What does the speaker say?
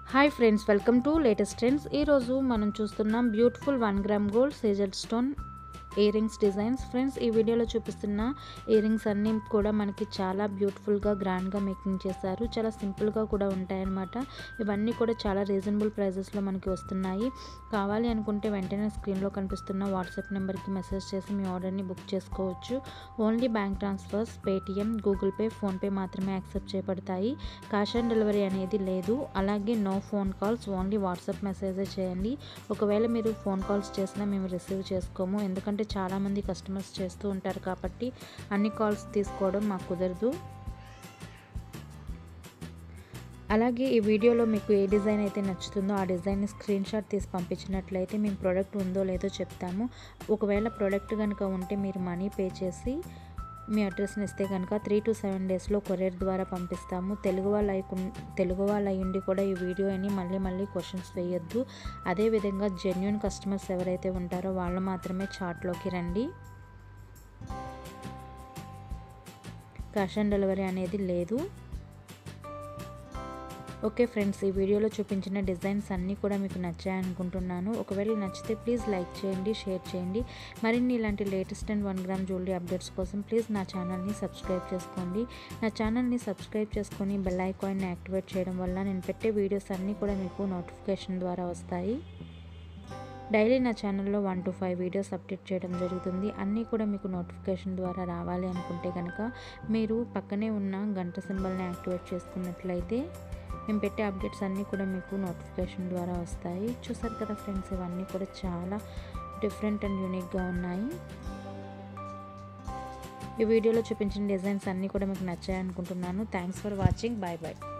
hi friends welcome to latest trends ఈరోజు మనం చూస్తున్నాం బ్యూటిఫుల్ వన్ గ్రామ్ గోల్డ్ సేజల్ stone earrings designs friends ఈ వీడియోలో చూపిస్తున్న ఇయర్ రింగ్స్ అన్నీ కూడా మనకి చాలా బ్యూటిఫుల్గా గ్రాండ్గా మేకింగ్ చేశారు చాలా సింపుల్గా కూడా ఉంటాయన్నమాట ఇవన్నీ కూడా చాలా రీజనబుల్ ప్రైజెస్లో మనకి వస్తున్నాయి కావాలి అనుకుంటే వెంటనే స్క్రీన్లో కనిపిస్తున్న వాట్సాప్ నెంబర్కి మెసేజ్ చేసి మీ ఆర్డర్ని బుక్ చేసుకోవచ్చు only bank transfers Paytm Google Pay PhonePe మాత్రమే యాక్సెప్ట్ చేయబడతాయి క్యాష్ ఆన్ డెలివరీ అనేది లేదు అలాగే no phone calls only WhatsApp మెసేజే చేయండి ఒకవేళ మీరు ఫోన్ కాల్స్ చేసినా మేము రిసీవ్ చేసుకోము ఎందుకంటే చాలామంది కస్టమర్స్ చేస్తూ ఉంటారు కాబట్టి అన్ని కాల్స్ తీసుకోవడం మాకు కుదరదు అలాగే ఈ వీడియోలో మీకు ఏ డిజైన్ అయితే నచ్చుతుందో ఆ డిజైన్ని స్క్రీన్ షాట్ తీసి పంపించినట్లయితే మేము ప్రోడక్ట్ ఉందో లేదో చెప్తాము ఒకవేళ ప్రోడక్ట్ కనుక ఉంటే మీరు మనీ పే చేసి మీ అడ్రస్ని ఇస్తే కనుక త్రీ టు సెవెన్ డేస్లో కొరియర్ ద్వారా పంపిస్తాము తెలుగు వాళ్ళు అయి తెలుగు వాళ్ళు అయ్యుండి కూడా ఈ వీడియోని మళ్ళీ మళ్ళీ క్వశ్చన్స్ వేయొద్దు అదేవిధంగా జెన్యున్ కస్టమర్స్ ఎవరైతే ఉంటారో వాళ్ళు మాత్రమే చాట్లోకి రండి క్యాష్ ఆన్ డెలివరీ అనేది లేదు ఓకే ఫ్రెండ్స్ ఈ వీడియోలో చూపించిన డిజైన్స్ అన్నీ కూడా మీకు నచ్చాయనుకుంటున్నాను ఒకవేళ నచ్చితే ప్లీజ్ లైక్ చేయండి షేర్ చేయండి మరిన్ని ఇలాంటి latest and one gram jewellery updates కోసం ప్లీజ్ నా ఛానల్ని సబ్స్క్రైబ్ చేసుకోండి నా ఛానల్ని సబ్స్క్రైబ్ చేసుకొని బెల్ ఐకాన్ని యాక్టివేట్ చేయడం వల్ల నేను పెట్టే వీడియోస్ అన్నీ కూడా మీకు నోటిఫికేషన్ ద్వారా వస్తాయి డైలీ నా ఛానల్లో one to five videos update చేయడం జరుగుతుంది అన్నీ కూడా మీకు నోటిఫికేషన్ ద్వారా రావాలి అనుకుంటే కనుక మీరు పక్కనే ఉన్న గంట సింబల్ని యాక్టివేట్ చేసుకున్నట్లయితే మేము పెట్టే అప్డేట్స్ అన్నీ కూడా మీకు నోటిఫికేషన్ ద్వారా వస్తాయి చూసారు కదా ఫ్రెండ్స్ ఇవన్నీ కూడా చాలా డిఫరెంట్ అండ్ యూనిక్గా ఉన్నాయి ఈ వీడియోలో చూపించిన డిజైన్స్ అన్నీ కూడా మీకు నచ్చాయి అనుకుంటున్నాను thanks for watching bye bye